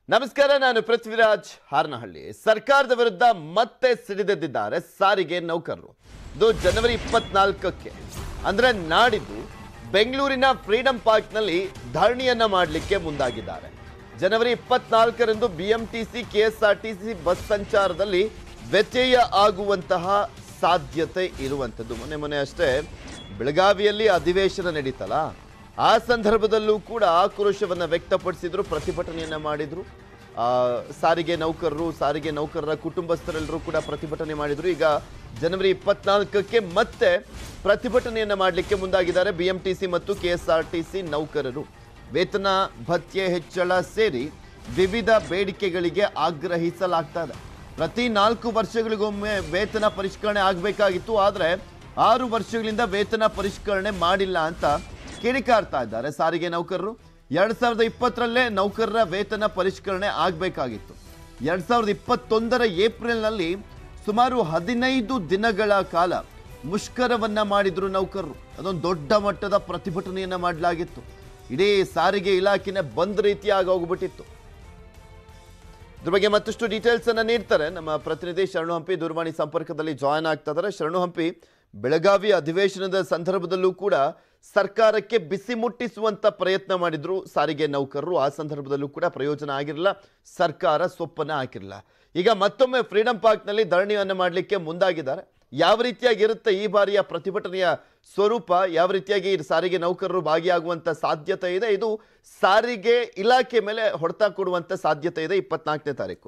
ನಮಸ್ಕಾರ ನಾನು ಪೃಥ್ವಿರಾಜ್ ಹಾರನಹಳ್ಳಿ ಸರ್ಕಾರದ ವಿರುದ್ಧ ಮತ್ತೆ ಸಿಡಿದೆದ್ದಿದ್ದಾರೆ ಸಾರಿಗೆ ನೌಕರರು ಇದು ಜನವರಿ ಇಪ್ಪತ್ನಾಲ್ಕಕ್ಕೆ ಅಂದ್ರೆ ನಾಡಿದ್ದು ಬೆಂಗಳೂರಿನ ಫ್ರೀಡಂ ಪಾರ್ಕ್ನಲ್ಲಿ ಧರಣಿಯನ್ನ ಮಾಡಲಿಕ್ಕೆ ಮುಂದಾಗಿದ್ದಾರೆ ಜನವರಿ ಇಪ್ಪತ್ನಾಲ್ಕರಂದು ಬಿಎಂಟಿಸಿ ಕೆಎಸ್ಆರ್ಟಿಸಿ ಬಸ್ ಸಂಚಾರದಲ್ಲಿ ವ್ಯತ್ಯಯ ಆಗುವಂತಹ ಸಾಧ್ಯತೆ ಇರುವಂಥದ್ದು ಮೊನ್ನೆ ಮೊನ್ನೆ ಅಷ್ಟೇ ಬೆಳಗಾವಿಯಲ್ಲಿ ಅಧಿವೇಶನ ನಡೀತಲ್ಲ ಆ ಸಂದರ್ಭದಲ್ಲೂ ಕೂಡ ಆಕ್ರೋಶವನ್ನ ವ್ಯಕ್ತಪಡಿಸಿದ್ರು ಪ್ರತಿಭಟನೆಯನ್ನ ಮಾಡಿದ್ರು ಆ, ಸಾರಿಗೆ ನೌಕರರು ಸಾರಿಗೆ ನೌಕರರ ಕುಟುಂಬಸ್ಥರೆಲ್ಲರೂ ಕೂಡ ಪ್ರತಿಭಟನೆ ಮಾಡಿದ್ರು ಈಗ ಜನವರಿ ಇಪ್ಪತ್ನಾಲ್ಕಕ್ಕೆ ಮತ್ತೆ ಪ್ರತಿಭಟನೆಯನ್ನ ಮಾಡಲಿಕ್ಕೆ ಮುಂದಾಗಿದ್ದಾರೆ ಬಿಎಂಟಿಸಿ ಮತ್ತು ಕೆಎಸ್ಆರ್ಟಿಸಿ ನೌಕರರು ವೇತನ ಭತ್ಯೆ ಹೆಚ್ಚಳ ಸೇರಿ ವಿವಿಧ ಬೇಡಿಕೆಗಳಿಗೆ ಆಗ್ರಹಿಸಲಾಗ್ತಾ ಇದೆ ಪ್ರತಿ ನಾಲ್ಕು ವರ್ಷಗಳಿಗೊಮ್ಮೆ ವೇತನ ಪರಿಷ್ಕರಣೆ ಆಗಬೇಕಾಗಿತ್ತು ಆದರೆ ಆರು ವರ್ಷಗಳಿಂದ ವೇತನ ಪರಿಷ್ಕರಣೆ ಮಾಡಿಲ್ಲ ಅಂತ ಕಿಡಿಕಾರ್ತಾ ಇದ್ದಾರೆ ಸಾರಿಗೆ ನೌಕರರು ಎರಡ್ ಸಾವಿರದ ಇಪ್ಪತ್ತರಲ್ಲೇ ನೌಕರರ ವೇತನ ಪರಿಷ್ಕರಣೆ ಆಗಬೇಕಾಗಿತ್ತು ಎರಡ್ ಸಾವಿರದ ಇಪ್ಪತ್ತೊಂದರ ಏಪ್ರಿಲ್ನಲ್ಲಿ ಸುಮಾರು ಹದಿನೈದು ದಿನಗಳ ಕಾಲ ಮುಷ್ಕರವನ್ನ ಮಾಡಿದ್ರು ನೌಕರರು ಅದೊಂದು ದೊಡ್ಡ ಮಟ್ಟದ ಪ್ರತಿಭಟನೆಯನ್ನ ಮಾಡಲಾಗಿತ್ತು ಇಡೀ ಸಾರಿಗೆ ಇಲಾಖೆನೇ ಬಂದ್ ರೀತಿಯಾಗಿ ಹೋಗ್ಬಿಟ್ಟಿತ್ತು ಇದ್ರ ಬಗ್ಗೆ ಮತ್ತಷ್ಟು ಡೀಟೇಲ್ಸ್ ಅನ್ನ ನೀಡ್ತಾರೆ ನಮ್ಮ ಪ್ರತಿನಿಧಿ ಶರಣು ಹಂಪಿ ದೂರವಾಣಿ ಸಂಪರ್ಕದಲ್ಲಿ ಜಾಯ್ನ್ ಆಗ್ತಾ ಇದ್ದಾರೆ ಶರಣು ಹಂಪಿ ಬೆಳಗಾವಿ ಅಧಿವೇಶನದ ಸಂದರ್ಭದಲ್ಲೂ ಕೂಡ ಸರ್ಕಾರಕ್ಕೆ ಬಿಸಿ ಮುಟ್ಟಿಸುವಂತ ಪ್ರಯತ್ನ ಮಾಡಿದ್ರು ಸಾರಿಗೆ ನೌಕರರು ಆ ಸಂದರ್ಭದಲ್ಲೂ ಕೂಡ ಪ್ರಯೋಜನ ಆಗಿರಲಿಲ್ಲ ಸರ್ಕಾರ ಸೊಪ್ಪನ್ನ ಹಾಕಿರಲಿಲ್ಲ ಈಗ ಮತ್ತೊಮ್ಮೆ ಫ್ರೀಡಂ ಪಾರ್ಕ್ನಲ್ಲಿ ಧರಣಿಯನ್ನು ಮಾಡಲಿಕ್ಕೆ ಮುಂದಾಗಿದ್ದಾರೆ ಯಾವ ರೀತಿಯಾಗಿರುತ್ತೆ ಈ ಬಾರಿಯ ಪ್ರತಿಭಟನೆಯ ಸ್ವರೂಪ ಯಾವ ರೀತಿಯಾಗಿ ಈ ಸಾರಿಗೆ ನೌಕರರು ಭಾಗಿಯಾಗುವಂತ ಸಾಧ್ಯತೆ ಇದೆ ಇದು ಸಾರಿಗೆ ಇಲಾಖೆ ಮೇಲೆ ಹೊಡೆತ ಕೊಡುವಂತ ಸಾಧ್ಯತೆ ಇದೆ ಇಪ್ಪತ್ನಾಲ್ಕನೇ ತಾರೀಕು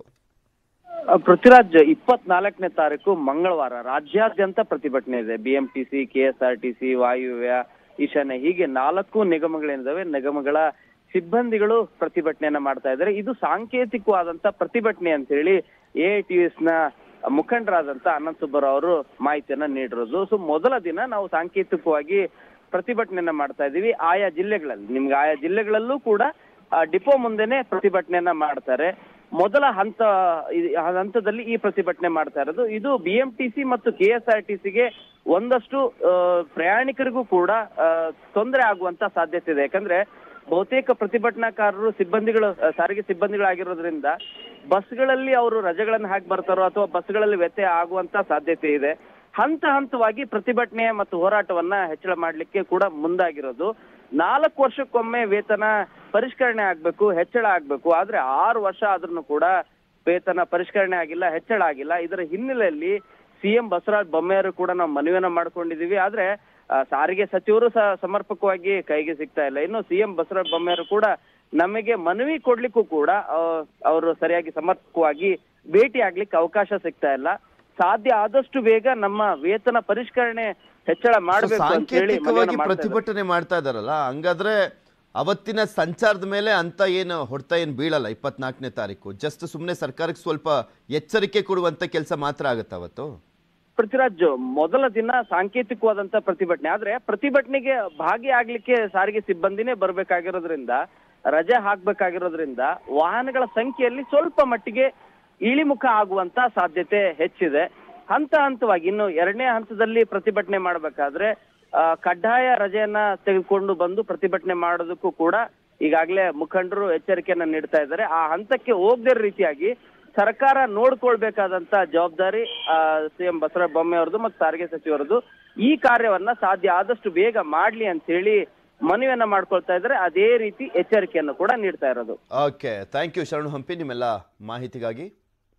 ಪೃಥ್ವಿರಾಜ್ ಇಪ್ಪತ್ನಾಲ್ಕನೇ ತಾರೀಕು ಮಂಗಳವಾರ ರಾಜ್ಯಾದ್ಯಂತ ಪ್ರತಿಭಟನೆ ಇದೆ ಬಿಎಂಟಿಸಿ ಕೆಎಸ್ಆರ್ಟಿಸಿ ವಾಯುವ್ಯ ಈಶಾನ್ಯ ಹೀಗೆ ನಾಲ್ಕು ನಿಗಮಗಳೇನಿದಾವೆ ನಿಗಮಗಳ ಸಿಬ್ಬಂದಿಗಳು ಪ್ರತಿಭಟನೆಯನ್ನ ಮಾಡ್ತಾ ಇದ್ದಾರೆ ಇದು ಸಾಂಕೇತಿಕವಾದಂತ ಪ್ರತಿಭಟನೆ ಅಂತ ಹೇಳಿ ಎ ಟಿ ಎಸ್ ನ ಮುಖಂಡರಾದಂತ ಅನಂತ್ ಸುಬ್ಬರಾವ್ ಅವರು ಮಾಹಿತಿಯನ್ನ ನೀಡಿರೋದು ಸೊ ಮೊದಲ ದಿನ ನಾವು ಸಾಂಕೇತಿಕವಾಗಿ ಪ್ರತಿಭಟನೆಯನ್ನ ಮಾಡ್ತಾ ಇದೀವಿ ಆಯಾ ಜಿಲ್ಲೆಗಳಲ್ಲಿ ನಿಮ್ಗೆ ಆಯಾ ಜಿಲ್ಲೆಗಳಲ್ಲೂ ಕೂಡ ಆ, ಡಿಪೋ ಮುಂದೆನೆ ಪ್ರತಿಭಟನೆಯನ್ನ ಮಾಡ್ತಾರೆ ಮೊದಲ ಹಂತ ಈ- ಆ ಹಂತದಲ್ಲಿ ಈ ಪ್ರತಿಭಟನೆ ಮಾಡ್ತಾ ಇರೋದು ಇದು ಬಿಎಂಟಿಸಿ ಮತ್ತು ಕೆಎಸ್ಆರ್ಟಿಸಿಗೆ ಒಂದಷ್ಟು ಆ, ಪ್ರಯಾಣಿಕರಿಗೂ ಕೂಡ ತೊಂದರೆ ಆಗುವಂತ ಸಾಧ್ಯತೆ ಇದೆ ಯಾಕಂದ್ರೆ ಬಹುತೇಕ ಪ್ರತಿಭಟನಾಕಾರರು ಸಿಬ್ಬಂದಿಗಳು ಆ, ಸಾರಿಗೆ ಸಿಬ್ಬಂದಿಗಳಾಗಿರೋದ್ರಿಂದ ಬಸ್ಗಳಲ್ಲಿ ಅವರು ರಜೆಗಳನ್ನು ಹಾಕಿ ಬರ್ತಾರೋ ಅಥವಾ ಬಸ್ಗಳಲ್ಲಿ ವ್ಯತ್ಯಯ ಆಗುವಂತ ಸಾಧ್ಯತೆ ಇದೆ ಹಂತ ಹಂತವಾಗಿ ಪ್ರತಿಭಟನೆ ಮತ್ತು ಹೋರಾಟವನ್ನ ಹೆಚ್ಚಳ ಮಾಡ್ಲಿಕ್ಕೆ ಕೂಡ ಮುಂದಾಗಿರೋದು ನಾಲ್ಕು ವರ್ಷಕ್ಕೊಮ್ಮೆ ವೇತನ ಪರಿಷ್ಕರಣೆ ಆಗ್ಬೇಕು ಹೆಚ್ಚಳ ಆಗ್ಬೇಕು ಆದ್ರೆ ಆರು ವರ್ಷ ಆದ್ರೂ ಕೂಡ ವೇತನ ಪರಿಷ್ಕರಣೆ ಆಗಿಲ್ಲ ಹೆಚ್ಚಳ ಆಗಿಲ್ಲ ಇದರ ಹಿನ್ನೆಲೆಯಲ್ಲಿ ಸಿಎಂ ಬಸವರಾಜ ಬೊಮ್ಮೆಯವರು ಕೂಡ ನಾವು ಮನವಿಯನ್ನ ಮಾಡ್ಕೊಂಡಿದೀವಿ ಆದ್ರೆ ಆ, ಸಾರಿಗೆ ಸಚಿವರು ಸಹ ಸಮರ್ಪಕವಾಗಿ ಕೈಗೆ ಸಿಗ್ತಾ ಇಲ್ಲ ಇನ್ನು ಸಿಎಂ ಬಸವರಾಜ ಬೊಮ್ಮೆಯವರು ಕೂಡ ನಮಗೆ ಮನವಿ ಕೊಡ್ಲಿಕ್ಕೂ ಕೂಡ ಅವರು ಸರಿಯಾಗಿ ಸಮರ್ಪಕವಾಗಿ ಭೇಟಿ ಆಗ್ಲಿಕ್ಕೆ ಅವಕಾಶ ಸಿಗ್ತಾ ಇಲ್ಲ ಸಾಧ್ಯ ಆದಷ್ಟು ಬೇಗ ನಮ್ಮ ವೇತನ ಪರಿಷ್ಕರಣೆ ಹೆಚ್ಚಳ ಮಾಡಬೇಕು ಅಂತ ಹೇಳಿ ಸಾಂಕೇತಿಕವಾಗಿ ಮನವಿಯನ್ನ ಮಾಡ್ತಾ ಇದ್ದಾರೆ. ಪ್ರತಿಭಟನೆ ಮಾಡ್ತಾ ಇದಾರಲ್ಲ ಹಂಗಾದ್ರೆ ಅವತ್ತಿನ ಸಂಚಾರದ ಮೇಲೆ ಅಂತ ಏನು ಹೊಡ್ತಾ ಏನು ಬೀಳಲ್ಲ ಇಪ್ಪತ್ನಾಲ್ಕನೇ ತಾರೀಕು ಜಸ್ಟ್ ಸುಮ್ಮನೆ ಸರ್ಕಾರಕ್ಕೆ ಸ್ವಲ್ಪ ಎಚ್ಚರಿಕೆ ಕೊಡುವಂತ ಕೆಲಸ ಮಾತ್ರ ಆಗುತ್ತೆ ಅವತ್ತು ಪೃಥ್ವಿರಾಜ್ ಮೊದಲ ದಿನ ಸಾಂಕೇತಿಕವಾದಂತ ಪ್ರತಿಭಟನೆ ಆದ್ರೆ ಪ್ರತಿಭಟನೆಗೆ ಭಾಗಿಯಾಗ್ಲಿಕ್ಕೆ ಸಾರಿಗೆ ಸಿಬ್ಬಂದಿನೇ ಬರ್ಬೇಕಾಗಿರೋದ್ರಿಂದ ರಜೆ ಹಾಕ್ಬೇಕಾಗಿರೋದ್ರಿಂದ ವಾಹನಗಳ ಸಂಖ್ಯೆಯಲ್ಲಿ ಸ್ವಲ್ಪ ಮಟ್ಟಿಗೆ ಇಳಿಮುಖ ಆಗುವಂತ ಸಾಧ್ಯತೆ ಹೆಚ್ಚಿದೆ ಹಂತ ಹಂತವಾಗಿ ಇನ್ನು ಎರಡನೇ ಹಂತದಲ್ಲಿ ಪ್ರತಿಭಟನೆ ಮಾಡ್ಬೇಕಾದ್ರೆ ಆ, ಕಡ್ಡಾಯ ರಜೆಯನ್ನ ತೆಗೆದುಕೊಂಡು ಬಂದು ಪ್ರತಿಭಟನೆ ಮಾಡೋದಕ್ಕೂ ಕೂಡ ಈಗಾಗಲೇ ಮುಖಂಡರು ಎಚ್ಚರಿಕೆಯನ್ನ ನೀಡ್ತಾ ಇದ್ದಾರೆ ಆ ಹಂತಕ್ಕೆ ಹೋಗದೇ ರೀತಿಯಾಗಿ ಸರ್ಕಾರ ನೋಡ್ಕೊಳ್ಬೇಕಾದಂತ ಜವಾಬ್ದಾರಿ ಸಿಎಂ ಬಸವರಾಜ ಬೊಮ್ಮೆಯವರದು ಅವ್ರದ್ದು ಮತ್ತು ಸಾರಿಗೆ ಸಚಿವರದು ಈ ಕಾರ್ಯವನ್ನ ಸಾಧ್ಯ ಆದಷ್ಟು ಬೇಗ ಮಾಡ್ಲಿ ಅಂತ ಹೇಳಿ ಮನವಿಯನ್ನ ಮಾಡ್ಕೊಳ್ತಾ ಇದ್ದಾರೆ ಅದೇ ರೀತಿ ಎಚ್ಚರಿಕೆಯನ್ನು ಕೂಡ ನೀಡ್ತಾ ಇರೋದು ಓಕೆ ಥ್ಯಾಂಕ್ ಯು ಶರಣು ಹಂಪಿ ನಿಮ್ಮೆಲ್ಲ ಮಾಹಿತಿಗಾಗಿ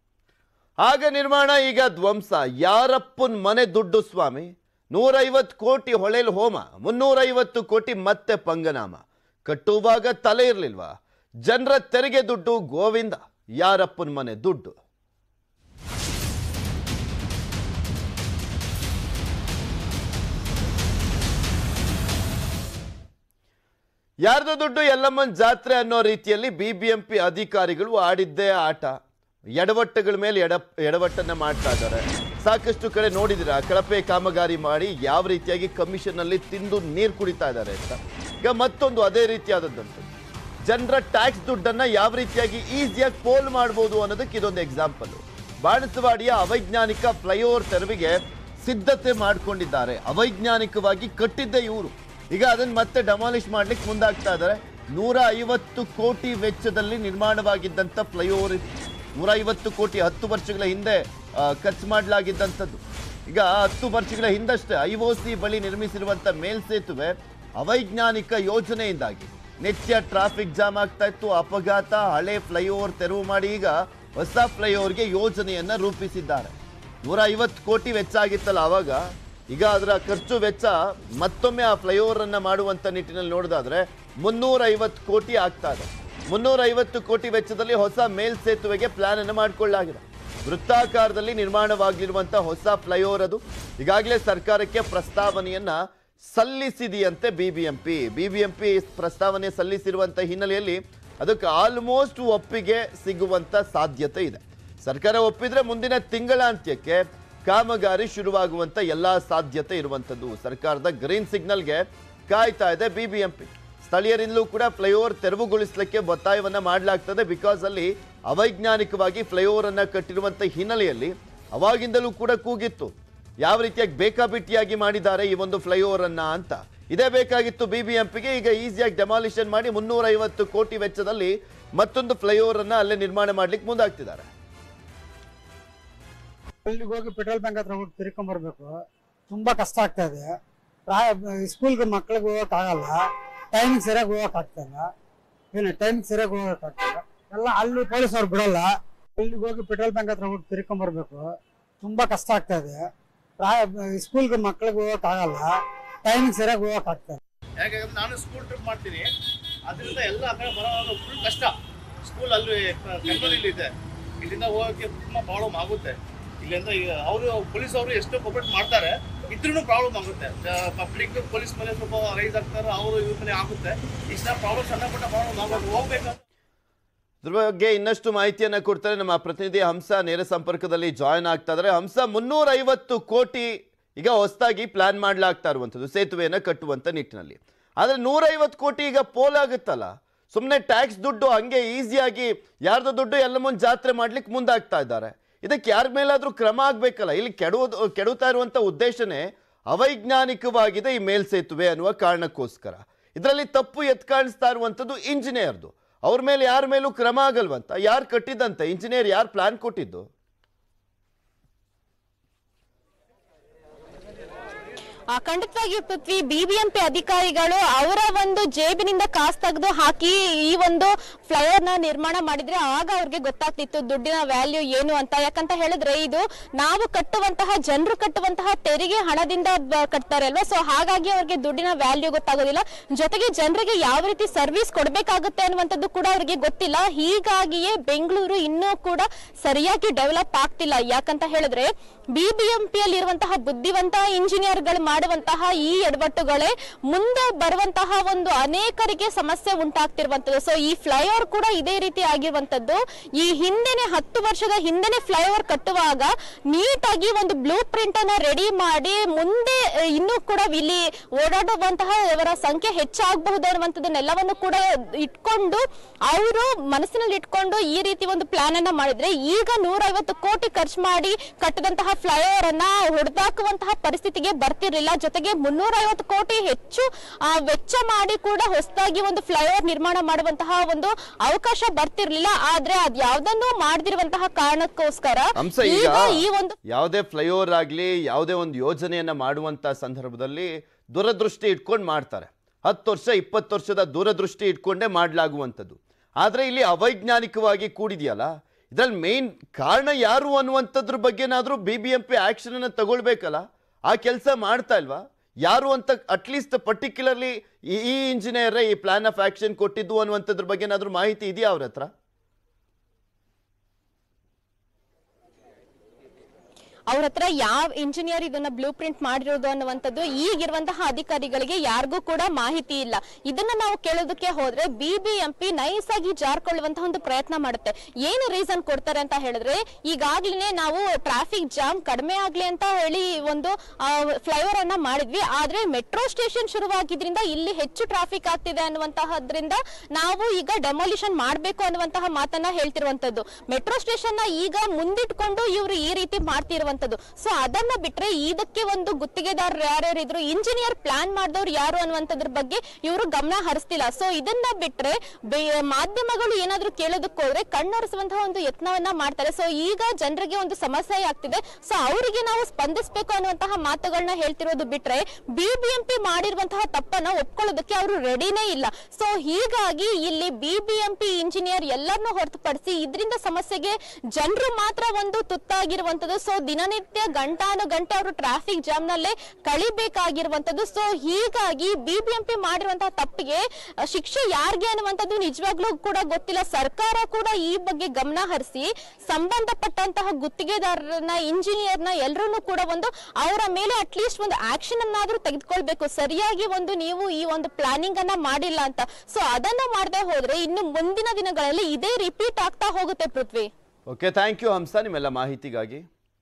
ಆಗ ನಿರ್ಮಾಣ ಈಗ ಧ್ವಂಸ ಯಾರಪ್ಪನ್ ಮನೆ ದುಡ್ಡು ಸ್ವಾಮಿ ನೂರೈವತ್ತು ಕೋಟಿ ಹೊಳೆಲ್ ಹೋಮ ಮುನ್ನೂರೈವತ್ತು ಕೋಟಿ ಮತ್ತೆ ಪಂಗನಾಮ ಕಟ್ಟುವಾಗ ತಲೆ ಇರ್ಲಿಲ್ವಾ ಜನರ ತೆರಿಗೆ ದುಡ್ಡು ಗೋವಿಂದ ಯಾರಪ್ಪನ್ ಮನೆ ದುಡ್ಡು ಯಾರ್ದು ದುಡ್ಡು ಎಲ್ಲಮ್ಮನ್ ಜಾತ್ರೆ ಅನ್ನೋ ರೀತಿಯಲ್ಲಿ ಬಿಬಿಎಂಪಿ ಅಧಿಕಾರಿಗಳು ಆಡಿದ್ದೇ ಆಟ ಎಡವಟ್ಟುಗಳ ಮೇಲೆ ಎಡ ಎಡವಟ್ಟನ್ನ ಮಾಡ್ತಾ ಇದ್ದಾರೆ ಸಾಕಷ್ಟು ಕಡೆ ನೋಡಿದಿರ ಕಳಪೆ ಕಾಮಗಾರಿ ಮಾಡಿ ಯಾವ ರೀತಿಯಾಗಿ ಕಮಿಷನ್ ಅಲ್ಲಿ ತಿಂದು ನೀರು ಕುಡಿತಾ ಇದ್ದಾರೆ ಅಂತ ಈಗ ಮತ್ತೊಂದು ಅದೇ ರೀತಿಯಾದದ್ದಂತು ಜನರ ಟ್ಯಾಕ್ಸ್ ದುಡ್ಡನ್ನ ಯಾವ ರೀತಿಯಾಗಿ ಈಸಿಯಾಗಿ ಪೋಲ್ ಮಾಡ್ಬೋದು ಅನ್ನೋದಕ್ಕೆ ಇದೊಂದು ಎಕ್ಸಾಂಪಲ್ ಬಾಣಸವಾಡಿಯ ಅವೈಜ್ಞಾನಿಕ ಫ್ಲೈಓವರ್ ತೆರವಿಗೆ ಸಿದ್ಧತೆ ಮಾಡ್ಕೊಂಡಿದ್ದಾರೆ ಅವೈಜ್ಞಾನಿಕವಾಗಿ ಕಟ್ಟಿದ್ದೆ ಇವರು ಈಗ ಅದನ್ನ ಮತ್ತೆ ಡೆಮಾಲಿಷ್ ಮಾಡ್ಲಿಕ್ಕೆ ಮುಂದಾಗ್ತಾ ಇದ್ದಾರೆ ನೂರ ಐವತ್ತು ಕೋಟಿ ವೆಚ್ಚದಲ್ಲಿ ನಿರ್ಮಾಣವಾಗಿದ್ದಂಥ ಫ್ಲೈಓವರ್ ಇದು ನೂರ ಐವತ್ತು ಕೋಟಿ ಹತ್ತು ವರ್ಷಗಳ ಹಿಂದೆ ಆ, ಖರ್ಚು ಮಾಡಲಾಗಿದ್ದಂಥದ್ದು ಈಗ ಹತ್ತು ವರ್ಷಗಳ ಹಿಂದಷ್ಟೇ ಐ ಒ ಸಿ ಬಳಿ ನಿರ್ಮಿಸಿರುವಂಥ ಮೇಲ್ಸೇತುವೆ ಅವೈಜ್ಞಾನಿಕ ಯೋಜನೆಯಿಂದಾಗಿ ನಿತ್ಯ ಟ್ರಾಫಿಕ್ ಜಾಮ್ ಆಗ್ತಾ ಇತ್ತು ಅಪಘಾತ ಹಳೆ ಫ್ಲೈಓವರ್ ತೆರವು ಮಾಡಿ ಈಗ ಹೊಸ ಫ್ಲೈಓವರ್ಗೆ ಯೋಜನೆಯನ್ನ ರೂಪಿಸಿದ್ದಾರೆ ನೂರ ಐವತ್ತು ಕೋಟಿ ವೆಚ್ಚ ಆಗಿತ್ತಲ್ಲ ಆವಾಗ ಈಗ ಅದರ ಖರ್ಚು ವೆಚ್ಚ ಮತ್ತೊಮ್ಮೆ ಆ ಫ್ಲೈಓವರ್ ಅನ್ನ ಮಾಡುವಂತ ನಿಟ್ಟಿನಲ್ಲಿ ನೋಡೋದಾದ್ರೆ ಮುನ್ನೂರ ಐವತ್ತು ಕೋಟಿ ಆಗ್ತಾ ಇದೆ ಮುನ್ನೂರ ಐವತ್ತು ಕೋಟಿ ವೆಚ್ಚದಲ್ಲಿ ಹೊಸ ಮೇಲ್ಸೇತುವೆಗೆ ಪ್ಲಾನ್ ಅನ್ನು ಮಾಡಿಕೊಳ್ಳಲಾಗಿದೆ ವೃತ್ತಾಕಾರದಲ್ಲಿ ನಿರ್ಮಾಣವಾಗಿರುವಂತ ಹೊಸ ಫ್ಲೈಓವರ್ ಅದು ಈಗಾಗಲೇ ಸರ್ಕಾರಕ್ಕೆ ಪ್ರಸ್ತಾವನೆಯನ್ನ ಸಲ್ಲಿಸಿದೆಯಂತೆ ಬಿಬಿಎಂಪಿ ಬಿಬಿಎಂಪಿ ಪ್ರಸ್ತಾವನೆ ಸಲ್ಲಿಸಿರುವಂತ ಹಿನ್ನೆಲೆಯಲ್ಲಿ ಅದಕ್ಕೆ ಆಲ್ಮೋಸ್ಟ್ ಒಪ್ಪಿಗೆ ಸಿಗುವಂತ ಸಾಧ್ಯತೆ ಇದೆ ಸರ್ಕಾರ ಒಪ್ಪಿದ್ರೆ ಮುಂದಿನ ತಿಂಗಳಾಂತ್ಯಕ್ಕೆ ಕಾಮಗಾರಿ ಶುರುವಾಗುವಂತ ಎಲ್ಲಾ ಸಾಧ್ಯತೆ ಇರುವಂತದ್ದು ಸರ್ಕಾರದ ಗ್ರೀನ್ ಸಿಗ್ನಲ್ಗೆ ಕಾಯ್ತಾ ಇದೆ ಬಿಬಿಎಂಪಿ ಸ್ಥಳೀಯರಿಂದಲೂ ಕೂಡ ಫ್ಲೈಓವರ್ ತೆರವುಗೊಳಿಸಲಿಕ್ಕೆ ಒತ್ತಾಯವನ್ನ ಮಾಡಲಾಗ್ತದೆ ಬಿಕಾಸ್ ಅಲ್ಲಿ ಅವೈಜ್ಞಾನಿಕವಾಗಿ ಫ್ಲೈಓವರ್ ಅನ್ನ ಕಟ್ಟಿರುವಂತ ಹಿನ್ನೆಲೆಯಲ್ಲಿ ಅವಾಗಿಂದಲೂ ಕೂಡ ಕೂಗಿತ್ತು ಯಾವ ರೀತಿಯಾಗಿ ಬೇಕಾಬಿಟ್ಟಿಯಾಗಿ ಮಾಡಿದ್ದಾರೆ ಈ ಒಂದು ಫ್ಲೈಓವರ್ ಅನ್ನ ಅಂತ ಇದೇ ಬೇಕಾಗಿತ್ತು ಬಿಬಿಎಂಪಿಗೆ ಈಗ ಈಸಿಯಾಗಿ ಡೆಮಾಲಿಷನ್ ಮಾಡಿ ಮುನ್ನೂರ ಐವತ್ತು ಕೋಟಿ ವೆಚ್ಚದಲ್ಲಿ ಮತ್ತೊಂದು ಫ್ಲೈಓವರ್ ಅನ್ನ ಅಲ್ಲೇ ನಿರ್ಮಾಣ ಮಾಡ್ಲಿಕ್ಕೆ ಮುಂದಾಗ್ತಿದ್ದಾರೆ ಅಲ್ಲಿಗೆ ಹೋಗಿ ಪೆಟ್ರೋಲ್ ಬ್ಯಾಂಕ್ ಹತ್ರ ಹೋಗಿ ತಿರ್ಕೊಂಡ್ ಬರ್ಬೇಕು ತುಂಬಾ ಕಷ್ಟ ಆಗ್ತಾ ಇದೆ ಪ್ರಾಯ ಸ್ಕೂಲ್ಗೆ ಮಕ್ಳಿಗೆ ಹೋಗಕ್ ಆಗಲ್ಲ ಟೈಮಿಂಗ್ ಸರಿಯಾಗಿ ಹೋಗಕ್ ಆಗ್ತಾ ಇಲ್ಲ ಏನು ಟೈಮಿಂಗ್ ಸರಿಯಾಗಿ ಹೋಗಕ್ ಆಗ್ತಾ ಇಲ್ಲ ಎಲ್ಲ ಅಲ್ಲಿ ಪೊಲೀಸ್ ಅವ್ರು ಬಿಡಲ್ಲ ಅಲ್ಲಿಗೆ ಹೋಗಿ ಪೆಟ್ರೋಲ್ ಬ್ಯಾಂಕ್ ಹತ್ರ ಹೋಗಿ ತಿರ್ಕೊಂಡ್ ಬರ್ಬೇಕು ತುಂಬಾ ಕಷ್ಟ ಆಗ್ತಾ ಇದೆ ಪ್ರಾಯ ಸ್ಕೂಲ್ಗೆ ಮಕ್ಳಿಗೆ ಹೋಗಕ್ ಆಗಲ್ಲ ಟೈಮಿಂಗ್ ಸರಿಯಾಗಿ ಹೋಗಕ್ ಆಗ್ತಾ ಇಲ್ಲ ಯಾಕಂದ್ರೆ ನಾನು ಸ್ಕೂಲ್ ಟ್ರಿಪ್ ಮಾಡ್ತೀನಿ ಅದರಿಂದ ಎಲ್ಲ ಆ ಕಡೆ ಬರೋವಾಗ ಫುಲ್ ಕಷ್ಟ ಸ್ಕೂಲ್ ಅಲ್ಲಿ ಬೆಂಗಳೂರಲ್ಲಿ ಇದೆ ಇಲ್ಲಿಂದ ಹೋಗೋಕ್ಕೆ ತುಂಬ ಪ್ರಾಬ್ಲಮ್ ಆಗುತ್ತೆ ಇಲ್ಲಿಂದ ಅವರು ಪೊಲೀಸ್ ಅವರು ಎಷ್ಟು ಕೋಪರೇಟ್ ಮಾಡ್ತಾರೆ ಇದ್ರೂ ಪ್ರಾಬ್ಲಮ್ ಆಗುತ್ತೆ ಪಬ್ಲಿಕ್ ಪೊಲೀಸ್ ಮೇಲೆ ಸ್ವಲ್ಪ ರೈಸ್ ಆಗ್ತಾರೆ ಅವರು ಇವ್ರ ಮೇಲೆ ಆಗುತ್ತೆ ಇಷ್ಟ ಪ್ರಾಬ್ಲಮ್ ಸಣ್ಣ ಪುಟ್ಟ ಪ್ರಾಬ್ಲಮ್ ಆಗೋದು ಹೋಗ್ಬೇಕಂದ್ರೆ ಇದ್ರ ಬಗ್ಗೆ ಇನ್ನಷ್ಟು ಮಾಹಿತಿಯನ್ನ ಕೊಡ್ತಾರೆ ನಮ್ಮ ಪ್ರತಿನಿಧಿ ಹಂಸ ನೇರ ಸಂಪರ್ಕದಲ್ಲಿ ಜಾಯಿನ್ ಆಗ್ತಾ ಇದ್ದಾರೆ ಹಂಸ ಮುನ್ನೂರ ಐವತ್ತು ಕೋಟಿ ಈಗ ಹೊಸದಾಗಿ ಪ್ಲಾನ್ ಮಾಡ್ಲಾಗ್ತಾ ಇರುವಂಥದ್ದು ಸೇತುವೆಯನ್ನ ಕಟ್ಟುವಂತ ನಿಟ್ಟಿನಲ್ಲಿ ಆದ್ರೆ ನೂರೈವತ್ತು ಕೋಟಿ ಈಗ ಪೋಲಾಗುತ್ತಲ್ಲ ಸುಮ್ಮನೆ ಟ್ಯಾಕ್ಸ್ ದುಡ್ಡು ಹಂಗೆ ಈಸಿಯಾಗಿ ಯಾರ್ದೋ ದುಡ್ಡು ಎಲ್ಲ ಮುಂದೆ ಜಾತ್ರೆ ಮಾಡ್ಲಿಕ್ಕೆ ಮುಂದಾಗ್ತಾ ಇದ್ದಾರೆ ಇದಕ್ಕೆ ಯಾರ ಮೇಲಾದ್ರೂ ಕ್ರಮ ಆಗ್ಬೇಕಲ್ಲ ಇಲ್ಲಿ ಕೆಡುವುದು ಕೆಡುತ್ತಾ ಇರುವಂತ ಉದ್ದೇಶನೇ ಅವೈಜ್ಞಾನಿಕವಾಗಿದೆ ಈ ಮೇಲ್ಸೇತುವೆ ಅನ್ನುವ ಕಾರಣಕ್ಕೋಸ್ಕರ ಇದರಲ್ಲಿ ತಪ್ಪು ಎತ್ ಕಾಣಿಸ್ತಾ ಇರುವಂಥದ್ದು ಇಂಜಿನಿಯರ್ದು ಅವ್ರ ಮೇಲೆ ಯಾರ ಮೇಲೂ ಕ್ರಮ ಆಗಲ್ವಂತ ಯಾರು ಕಟ್ಟಿದಂತೆ ಇಂಜಿನಿಯರ್ ಯಾರು ಪ್ಲಾನ್ ಕೊಟ್ಟಿದ್ದು ಆ, ಖಂಡಿತವಾಗಿ ಪೃಥ್ವಿ ಬಿಬಿಎಂಪಿ ಅಧಿಕಾರಿಗಳು ಅವರ ಒಂದು ಜೇಬಿನಿಂದ ಕಾಸು ತೆಗೆದು ಹಾಕಿ ಈ ಒಂದು ಫ್ಲೈಓವರ್ ನ ನಿರ್ಮಾಣ ಮಾಡಿದ್ರೆ ಆಗ ಅವ್ರಿಗೆ ಗೊತ್ತಾಗ್ತಿತ್ತು ದುಡ್ಡಿನ ವ್ಯಾಲ್ಯೂ ಏನು ಅಂತ ಯಾಕಂತ ಹೇಳಿದ್ರೆ ಇದು ನಾವು ಕಟ್ಟುವಂತಹ ಜನರು ಕಟ್ಟುವಂತಹ ತೆರಿಗೆ ಹಣದಿಂದ ಬ- ಕಟ್ತಾರೆ ಅಲ್ವಾ ಸೊ ಹಾಗಾಗಿ ಅವ್ರಿಗೆ ದುಡ್ಡಿನ ವ್ಯಾಲ್ಯೂ ಗೊತ್ತಾಗೋದಿಲ್ಲ ಜೊತೆಗೆ ಜನರಿಗೆ ಯಾವ ರೀತಿ ಸರ್ವಿಸ್ ಕೊಡಬೇಕಾಗುತ್ತೆ ಅನ್ನುವಂಥದ್ದು ಕೂಡ ಅವ್ರಿಗೆ ಗೊತ್ತಿಲ್ಲ ಹೀಗಾಗಿಯೇ ಬೆಂಗಳೂರು ಇನ್ನೂ ಕೂಡ ಸರಿಯಾಗಿ ಡೆವಲಪ್ ಆಗ್ತಿಲ್ಲ ಯಾಕಂತ ಹೇಳಿದ್ರೆ ಬಿಬಿಎಂಪಿಯಲ್ಲಿ ಇರುವಂತಹ ಬುದ್ಧಿವಂತ ಇಂಜಿನಿಯರ್ಗಳು ಮಾಡುವಂತಹ ಈ ಎಡವಟ್ಟುಗಳೇ ಮುಂದೆ ಬರುವಂತಹ ಒಂದು ಅನೇಕರಿಗೆ ಸಮಸ್ಯೆ ಉಂಟಾಗ್ತಿರುವಂತದ್ದು ಸೊ ಈ ಫ್ಲೈಓವರ್ ಕೂಡ ಇದೇ ರೀತಿ ಆಗಿರುವಂತದ್ದು ಈ ಹಿಂದೆನೆ ಹತ್ತು ವರ್ಷದ ಹಿಂದೆನೆ ಫ್ಲೈಓವರ್ ಕಟ್ಟುವಾಗ ನೀಟಾಗಿ ಒಂದು ಬ್ಲೂ ಪ್ರಿಂಟ್ ಅನ್ನ ರೆಡಿ ಮಾಡಿ ಮುಂದೆ ಅಹ್, ಇನ್ನೂ ಕೂಡ ಇಲ್ಲಿ ಓಡಾಡುವಂತಹ ಅವರ ಸಂಖ್ಯೆ ಹೆಚ್ಚಾಗಬಹುದು ಅನ್ನುವಂಥದ್ದನ್ನೆಲ್ಲವನ್ನು ಕೂಡ ಇಟ್ಕೊಂಡು ಅವರು ಮನಸ್ಸಿನಲ್ಲಿ ಇಟ್ಕೊಂಡು ಈ ರೀತಿ ಒಂದು ಪ್ಲಾನ್ ಅನ್ನ ಮಾಡಿದ್ರೆ ಈಗ ನೂರೈವತ್ತು ಕೋಟಿ ಖರ್ಚು ಮಾಡಿ ಕಟ್ಟಿದಂತಹ ಫ್ಲೈಓವರ್ ಅನ್ನ ಹೊಡೆದಾಕುವಂತಹ ಪರಿಸ್ಥಿತಿಗೆ ಬರ್ತಿರ್ಲಿಲ್ಲ ಜೊತೆಗೆ ಮುನ್ನೂರ ಐವತ್ತು ಕೋಟಿ ಹೆಚ್ಚು ಆ, ವೆಚ್ಚ ಮಾಡಿ ಕೂಡ ಹೊಸದಾಗಿ ಒಂದು ಫ್ಲೈಓವರ್ ನಿರ್ಮಾಣ ಮಾಡುವಂತಹ ಒಂದು ಅವಕಾಶ ಬರ್ತಿರ್ಲಿಲ್ಲ ಆದ್ರೆ ಅದ್ ಯಾವ್ದನ್ನು ಮಾಡದಿರುವಂತಹ ಕಾರಣಕ್ಕೋಸ್ಕರ ಅಂಶ ಈಗ ಈಗ ಈ ಒಂದು ಯಾವುದೇ ಫ್ಲೈಓವರ್ ಆಗಲಿ ಯಾವುದೇ ಒಂದು ಯೋಜನೆಯನ್ನ ಮಾಡುವಂತ ಸಂದರ್ಭದಲ್ಲಿ ದೂರದೃಷ್ಟಿ ಇಟ್ಕೊಂಡು ಮಾಡ್ತಾರೆ ಹತ್ತು ವರ್ಷ ಇಪ್ಪತ್ತು ವರ್ಷದ ದೂರದೃಷ್ಟಿ ಇಟ್ಕೊಂಡೇ ಮಾಡಲಾಗುವಂಥದ್ದು ಆದರೆ ಇಲ್ಲಿ ಅವೈಜ್ಞಾನಿಕವಾಗಿ ಕೂಡಿದೆಯಲ್ಲ ಇದ್ರಲ್ಲಿ ಮೇನ್ ಕಾರಣ ಯಾರು ಅನ್ನುವಂಥದ್ರ ಬಗ್ಗೆನಾದ್ರೂ B B M P action ಅನ್ನ ತಗೊಳ್ಬೇಕಲ್ಲ ಆ ಕೆಲಸ ಮಾಡ್ತಾ ಇಲ್ವಾ ಯಾರು ಅಂತ ಅಟ್ಲೀಸ್ಟ್ ಪರ್ಟಿಕ್ಯುಲರ್ಲಿ ಈ ಇಂಜಿನಿಯರ್ ಈ ಪ್ಲಾನ್ ಆಫ್ ಆಕ್ಷನ್ ಕೊಟ್ಟಿದ್ದು ಅನ್ನುವಂಥದ್ರ ಬಗ್ಗೆನಾದ್ರೂ ಮಾಹಿತಿ ಇದೆಯಾ ಅವ್ರ ಹತ್ರ ಅವ್ರ ಹತ್ರ ಯಾವ ಇಂಜಿನಿಯರ್ ಇದನ್ನ ಬ್ಲೂ ಪ್ರಿಂಟ್ ಮಾಡಿರೋದು ಅನ್ನುವಂಥದ್ದು ಈಗಿರುವಂತಹ ಅಧಿಕಾರಿಗಳಿಗೆ ಯಾರಿಗೂ ಕೂಡ ಮಾಹಿತಿ ಇಲ್ಲ ಇದನ್ನ ನಾವು ಕೇಳೋದಕ್ಕೆ ಹೋದ್ರೆ ಬಿಬಿಎಂಪಿ ನೈಸ್ ಆಗಿ ಜಾರ್ಕೊಳ್ಳುವಂತಹ ಒಂದು ಪ್ರಯತ್ನ ಮಾಡುತ್ತೆ ಏನು ರೀಸನ್ ಕೊಡ್ತಾರೆ ಅಂತ ಹೇಳಿದ್ರೆ ಈಗಾಗ್ಲೇ ನಾವು ಟ್ರಾಫಿಕ್ ಜಾಮ್ ಕಡಿಮೆ ಆಗ್ಲಿ ಅಂತ ಹೇಳಿ ಒಂದು ಫ್ಲೈಓವರ್ ಅನ್ನ ಮಾಡಿದ್ವಿ ಆದ್ರೆ ಮೆಟ್ರೋ ಸ್ಟೇಷನ್ ಶುರುವಾಗಿದ್ರಿಂದ ಇಲ್ಲಿ ಹೆಚ್ಚು ಟ್ರಾಫಿಕ್ ಆಗ್ತಿದೆ ಅನ್ನುವಂತಹದ್ರಿಂದ ನಾವು ಈಗ ಡೆಮಾಲಿಷನ್ ಮಾಡಬೇಕು ಅನ್ನುವಂತಹ ಮಾತನ್ನ ಹೇಳ್ತಿರುವಂತದ್ದು ಮೆಟ್ರೋ ಸ್ಟೇಷನ್ ನ ಈಗ ಮುಂದಿಟ್ಕೊಂಡು ಇವರು ಈ ರೀತಿ ಮಾಡ್ತಿರುವಂತದ್ದು ಅನ್ನುವಂಥದ್ದು ಸೊ ಅದನ್ನ ಬಿಟ್ರೆ ಇದಕ್ಕೆ ಒಂದು ಗುತ್ತಿಗೆದಾರರು ಯಾರ್ಯಾರು ಇದ್ರು ಇಂಜಿನಿಯರ್ ಪ್ಲಾನ್ ಮಾಡಿದವ್ರು ಯಾರು ಅನ್ನುವಂಥದ್ರ ಬಗ್ಗೆ ಇವರು ಗಮನ ಹರಿಸ್ತಿಲ್ಲ ಸೊ ಇದನ್ನ ಬಿಟ್ರೆ ಬೆ- ಮಾಧ್ಯಮಗಳು ಏನಾದ್ರೂ ಕೇಳೋದಕ್ಕೆ ಹೋದ್ರೆ ಕಣ್ಣೊರೆಸುವಂತಹ ಒಂದು ಯತ್ನವನ್ನ ಮಾಡ್ತಾರೆ ಸೊ ಈಗ ಜನರಿಗೆ ಒಂದು ಸಮಸ್ಯೆ ಆಗ್ತಿದೆ ಸೊ ಅವರಿಗೆ ನಾವು ಸ್ಪಂದಿಸಬೇಕು ಅನ್ನುವಂತಹ ಮಾತುಗಳನ್ನ ಹೇಳ್ತಿರೋದು ಬಿಟ್ರೆ ಬಿಬಿಎಂಪಿ ಮಾಡಿರುವಂತಹ ತಪ್ಪನ್ನ ಒಪ್ಕೊಳ್ಳೋದಕ್ಕೆ ಅವರು ರೆಡಿನೇ ಇಲ್ಲ ಸೊ ಹೀಗಾಗಿ ಇಲ್ಲಿ ಬಿಬಿಎಂಪಿ ಇಂಜಿನಿಯರ್ ಎಲ್ಲರನ್ನೂ ಹೊರತುಪಡಿಸಿ ಇದರಿಂದ ಸಮಸ್ಯೆಗೆ ಜನರು ಮಾತ್ರ ಒಂದು ತುತ್ತಾಗಿರುವಂತದ್ದು ಸೊ ದಿನನಿತ್ಯ ಗಂಟಾನು ಗಂಟೆ ಅವರು ಟ್ರಾಫಿಕ್ ಜಾಮ್ ನಲ್ಲೇ ಕಳಿಬೇಕಾಗಿರುವಂತದ್ದು ಸೊ ಹೀಗಾಗಿ ಬಿಬಿಎಂಪಿ ಮಾಡಿರುವಂತಹ ತಪ್ಪಿಗೆ ಅ, ಶಿಕ್ಷೆ ಯಾರಿಗೆ ಅನ್ನುವಂಥದ್ದು ನಿಜವಾಗ್ಲೂ ಕೂಡ ಗೊತ್ತಿಲ್ಲ ಸರ್ಕಾರ ಕೂಡ ಈ ಬಗ್ಗೆ ಗಮನ ಹರಿಸಿ ಸಂಬಂಧಪಟ್ಟಂತಹ ಗುತ್ತಿಗೆದಾರರನ್ನ ಇಂಜಿನಿಯರ್ನ ಎಲ್ಲರನ್ನೂ ಕೂಡ ಒಂದು ಅವರ ಮೇಲೆ ಅಟ್ಲೀಸ್ಟ್ ಒಂದು ಆಕ್ಷನ್ ಅನ್ನಾದ್ರೂ ತೆಗೆದುಕೊಳ್ಬೇಕು ಸರಿಯಾಗಿ ಒಂದು ನೀವು ಈ ಒಂದು ಪ್ಲಾನಿಂಗ್ ಅನ್ನ ಮಾಡಿಲ್ಲ ಅಂತ ಸೊ ಅದನ್ನ ಮಾಡದೆ ಹೋದ್ರೆ ಇನ್ನು ಮುಂದಿನ ದಿನಗಳಲ್ಲಿ ಇದೇ ರಿಪೀಟ್ ಆಗ್ತಾ ಹೋಗುತ್ತೆ Prithvi okay thank you Hamsa ನಿಮ್ಮೆಲ್ಲ ಮಾಹಿತಿಗಾಗಿ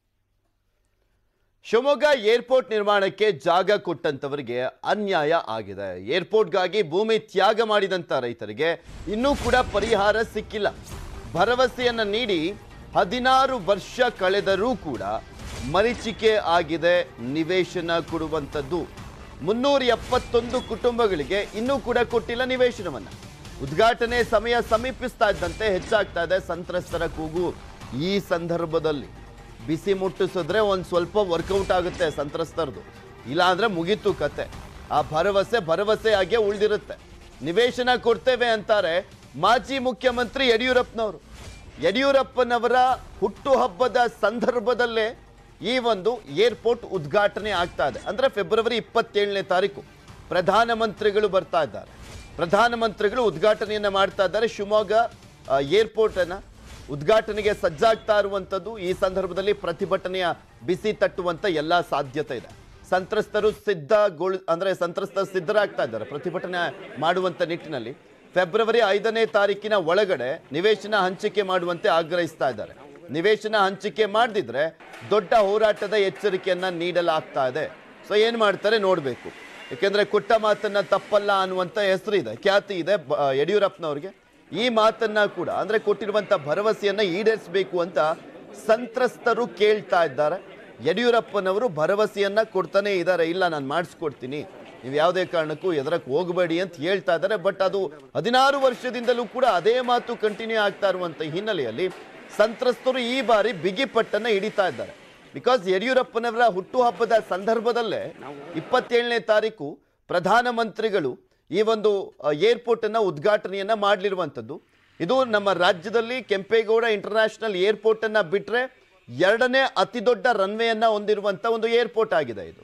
ಶಿವಮೊಗ್ಗ ಏರ್ಪೋರ್ಟ್ ನಿರ್ಮಾಣಕ್ಕೆ ಜಾಗ ಕೊಟ್ಟಂತವರಿಗೆ ಅನ್ಯಾಯ ಆಗಿದೆ ಏರ್ಪೋರ್ಟ್ಗಾಗಿ ಭೂಮಿ ತ್ಯಾಗ ಮಾಡಿದಂತ ರೈತರಿಗೆ ಇನ್ನೂ ಕೂಡ ಪರಿಹಾರ ಸಿಕ್ಕಿಲ್ಲ ಭರವಸೆಯನ್ನ ನೀಡಿ ಹದಿನಾರು ವರ್ಷ ಕಳೆದರೂ ಕೂಡ ಮರೀಚಿಕೆ ಆಗಿದೆ ನಿವೇಶನ ಕೊಡುವಂಥದ್ದು ಮುನ್ನೂರ ಎಪ್ಪತ್ತೊಂದು ಕುಟುಂಬಗಳಿಗೆ ಇನ್ನೂ ಕೂಡ ಕೊಟ್ಟಿಲ್ಲ ನಿವೇಶನವನ್ನ ಉದ್ಘಾಟನೆ ಸಮಯ ಸಮೀಪಿಸ್ತಾ ಇದ್ದಂತೆ ಹೆಚ್ಚಾಗ್ತಾ ಇದೆ ಸಂತ್ರಸ್ತರ ಕೂಗು ಈ ಸಂದರ್ಭದಲ್ಲಿ ಬಿಸಿ ಮುಟ್ಟಿಸಿದ್ರೆ ಒಂದು ಸ್ವಲ್ಪ ವರ್ಕೌಟ್ ಆಗುತ್ತೆ ಸಂತ್ರಸ್ತರದು ಇಲ್ಲಾಂದ್ರೆ ಮುಗೀತು ಕತೆ ಆ ಭರವಸೆ ಭರವಸೆಯಾಗೆ ಉಳಿದಿರುತ್ತೆ ನಿವೇಶನ ಕೊಡ್ತೇವೆ ಅಂತಾರೆ ಮಾಜಿ ಮುಖ್ಯಮಂತ್ರಿ ಯಡಿಯೂರಪ್ಪನವರು ಯಡಿಯೂರಪ್ಪನವರ ಹುಟ್ಟುಹಬ್ಬದ ಸಂದರ್ಭದಲ್ಲೇ ಈ ಒಂದು ಏರ್ಪೋರ್ಟ್ ಉದ್ಘಾಟನೆ ಆಗ್ತಾ ಇದೆ ಅಂದ್ರೆ ಫೆಬ್ರವರಿ ಇಪ್ಪತ್ತೇಳನೇ ತಾರೀಕು ಪ್ರಧಾನಮಂತ್ರಿಗಳು ಬರ್ತಾ ಇದ್ದಾರೆ ಪ್ರಧಾನಮಂತ್ರಿಗಳು ಉದ್ಘಾಟನೆಯನ್ನ ಮಾಡ್ತಾ ಇದ್ದಾರೆ ಶಿವಮೊಗ್ಗ ಆ, ಏರ್ಪೋರ್ಟ್ ಅನ್ನ ಉದ್ಘಾಟನೆಗೆ ಸಜ್ಜಾಗ್ತಾ ಇರುವಂಥದ್ದು ಈ ಸಂದರ್ಭದಲ್ಲಿ ಪ್ರತಿಭಟನೆಯ ಬಿಸಿ ತಟ್ಟುವಂತ ಎಲ್ಲ ಸಾಧ್ಯತೆ ಇದೆ ಸಂತ್ರಸ್ತರು ಸಿದ್ಧಗೊಳ್ ಅಂದ್ರೆ ಸಂತ್ರಸ್ತರು ಸಿದ್ಧರಾಗ್ತಾ ಇದ್ದಾರೆ ಪ್ರತಿಭಟನೆ ಮಾಡುವಂತ ನಿಟ್ಟಿನಲ್ಲಿ ಫೆಬ್ರವರಿ ಐದನೇ ತಾರೀಕಿನ ಒಳಗಡೆ ನಿವೇಶನ ಹಂಚಿಕೆ ಮಾಡುವಂತೆ ಆಗ್ರಹಿಸ್ತಾ ಇದ್ದಾರೆ ನಿವೇಶನ ಹಂಚಿಕೆ ಮಾಡದಿದ್ರೆ ದೊಡ್ಡ ಹೋರಾಟದ ಎಚ್ಚರಿಕೆಯನ್ನ ನೀಡಲಾಗ್ತಾ ಇದೆ ಸೊ ಏನ್ ಮಾಡ್ತಾರೆ ನೋಡ್ಬೇಕು ಯಾಕೆಂದ್ರೆ ಕೊಟ್ಟ ಮಾತನ್ನ ತಪ್ಪಲ್ಲ ಅನ್ನುವಂತ ಹೆಸರು ಇದೆ ಖ್ಯಾತಿ ಇದೆ ಬ- ಯಡಿಯೂರಪ್ಪನವ್ರಿಗೆ ಈ ಮಾತನ್ನ ಕೂಡ ಅಂದ್ರೆ ಕೊಟ್ಟಿರುವಂತ ಭರವಸೆಯನ್ನ ಈಡೇರಿಸಬೇಕು ಅಂತ ಸಂತ್ರಸ್ತರು ಕೇಳ್ತಾ ಇದ್ದಾರೆ ಯಡಿಯೂರಪ್ಪನವರು ಭರವಸೆಯನ್ನ ಕೊಡ್ತಾನೆ ಇದ್ದಾರೆ ಇಲ್ಲ ನಾನು ಮಾಡಿಸ್ಕೊಡ್ತೀನಿ ನೀವು ಯಾವುದೇ ಕಾರಣಕ್ಕೂ ಎದರಕ್ಕೆ ಹೋಗಬೇಡಿ ಅಂತ ಹೇಳ್ತಾ ಇದ್ದಾರೆ ಬಟ್ ಅದು ಹದಿನಾರು ವರ್ಷದಿಂದಲೂ ಕೂಡ ಅದೇ ಮಾತು ಕಂಟಿನ್ಯೂ ಆಗ್ತಾ ಇರುವಂತ ಹಿನ್ನೆಲೆಯಲ್ಲಿ ಸಂತ್ರಸ್ತರು ಈ ಬಾರಿ ಬಿಗಿಪಟ್ಟನ್ನ ಹಿಡಿತಾ ಇದ್ದಾರೆ ಬಿಕಾಸ್ ಯಡಿಯೂರಪ್ಪನವರ ಹುಟ್ಟುಹಬ್ಬದ ಸಂದರ್ಭದಲ್ಲೇ ಇಪ್ಪತ್ತೇಳನೇ ತಾರೀಕು ಪ್ರಧಾನಮಂತ್ರಿಗಳು ಈ ಒಂದು ಏರ್ಪೋರ್ಟ್ ಅನ್ನ ಉದ್ಘಾಟನೆಯನ್ನ ಮಾಡಲಿರುವಂಥದ್ದು ಇದು ನಮ್ಮ ರಾಜ್ಯದಲ್ಲಿ ಕೆಂಪೇಗೌಡ ಇಂಟರ್ನ್ಯಾಷನಲ್ ಏರ್ಪೋರ್ಟ್ ಅನ್ನ ಬಿಟ್ರೆ ಎರಡನೇ ಅತಿ ದೊಡ್ಡ ರನ್ವೇಯನ್ನ ಹೊಂದಿರುವಂತ ಒಂದು ಏರ್ಪೋರ್ಟ್ ಆಗಿದೆ ಇದು